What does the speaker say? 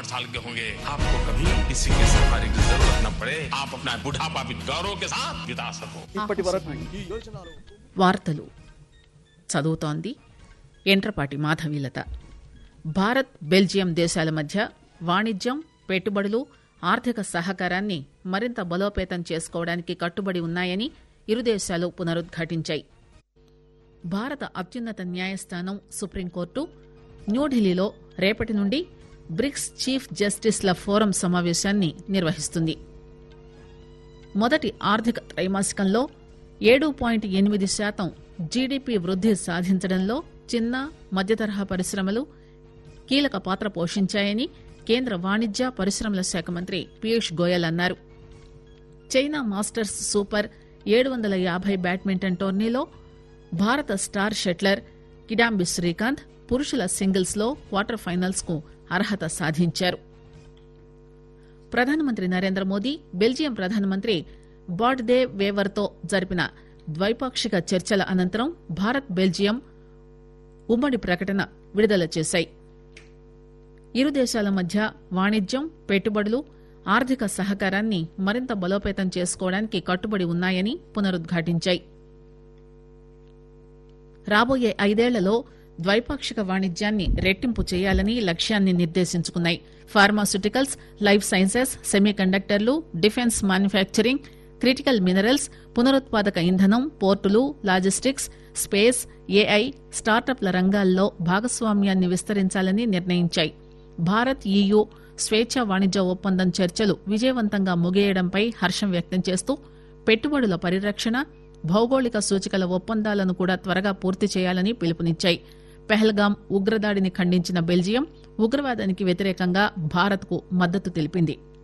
साठ साल के होंगे आपको कभी किसी के सहारे की जरूरत न पड़े आप अपना बुढ़ापा भी गौरव के साथ बिता सको ఇప్పటి వరకు ఈ యోజనలో వార్తలు చదువుతోంది ఎంట్రపాటి మాధవీలత భారత్ బెల్జియం దేశాల మధ్య వాణిజ్యం పెట్టుబడులు ఆర్థిక సహకారాన్ని మరింత బలోపేతం చేసుకోవడానికి కట్టుబడి ఉన్నాయని ఇరు దేశాలు పునరుద్ఘాటించాయి భారత అత్యున్నత న్యాయస్థానం సుప్రీంకోర్టు న్యూఢిల్లీలో రేపటి నుండి బ్రిక్స్ చీఫ్ జస్టిస్ల ఫోరం సమావేశాన్ని నిర్వహిస్తుంది మొదటి ఆర్థిక త్రైమాసికంలో ఏడు పాయింట్ ఎనిమిది శాతం జీడీపీ వృద్ది సాధించడంలో చిన్న మధ్యతరహా పరిశ్రమలు కీలక పాత్ర పోషించాయని కేంద్ర వాణిజ్య పరిశ్రమల శాఖ మంత్రి పీయూష్ గోయల్ అన్నారు చైనా మాస్టర్స్ సూపర్ ఏడు వందల యాభై బ్యాడ్మింటన్ టోర్నీలో భారత స్టార్ షట్లర్ కిడాంబి శ్రీకాంత్ పురుషుల సింగిల్స్ లో క్వార్టర్ ఫైనల్స్ కు అర్హత సాధించారు ప్రధానమంత్రి నరేంద్ర మోదీ బెల్జియం ప్రధానమంత్రి బాడ్దే వేవర్తో జరిపిన ద్వైపాక్షిక చర్చల అనంతరం భారత్ బెల్జియం ఉమ్మడి ప్రకటన విడుదల చేశాయి ఇరు దేశాల మధ్య వాణిజ్యం పెట్టుబడులు ఆర్థిక సహకారాన్ని మరింత బలోపేతం చేసుకోవడానికి కట్టుబడి ఉన్నాయని పునరుద్ఘాటించాయి రాబోయే ఐదేళ్లలో ద్వైపాక్షిక వాణిజ్యాన్ని రెట్టింపు చేయాలని లక్ష్యాన్ని నిర్దేశించుకున్నాయి ఫార్మాస్యూటికల్స్ లైఫ్ సైన్సెస్ సెమీకండక్టర్లు డిఫెన్స్ మ్యానుఫ్యాక్చరింగ్ క్రిటికల్ మినరల్స్ పునరుత్పాదక ఇంధనం పోర్టులు లాజిస్టిక్స్ స్పేస్ ఏఐ స్టార్టప్ల రంగాల్లో భాగస్వామ్యాన్ని విస్తరించాలని నిర్ణయించాయి భారత్ ఈయూ స్వేచ్ఛ వాణిజ్య ఒప్పందం చర్చలు విజయవంతంగా ముగియడంపై హర్షం వ్యక్తం చేస్తూ పెట్టుబడుల పరిరక్షణ భౌగోళిక సూచికల ఒప్పందాలను కూడా త్వరగా పూర్తి చేయాలని పిలుపునిచ్చాయి పెహల్గాం ఉగ్రదాడిని ఖండించిన బెల్జియం ఉగ్రవాదానికి వ్యతిరేకంగా భారత్కు మద్దతు తెలిపింది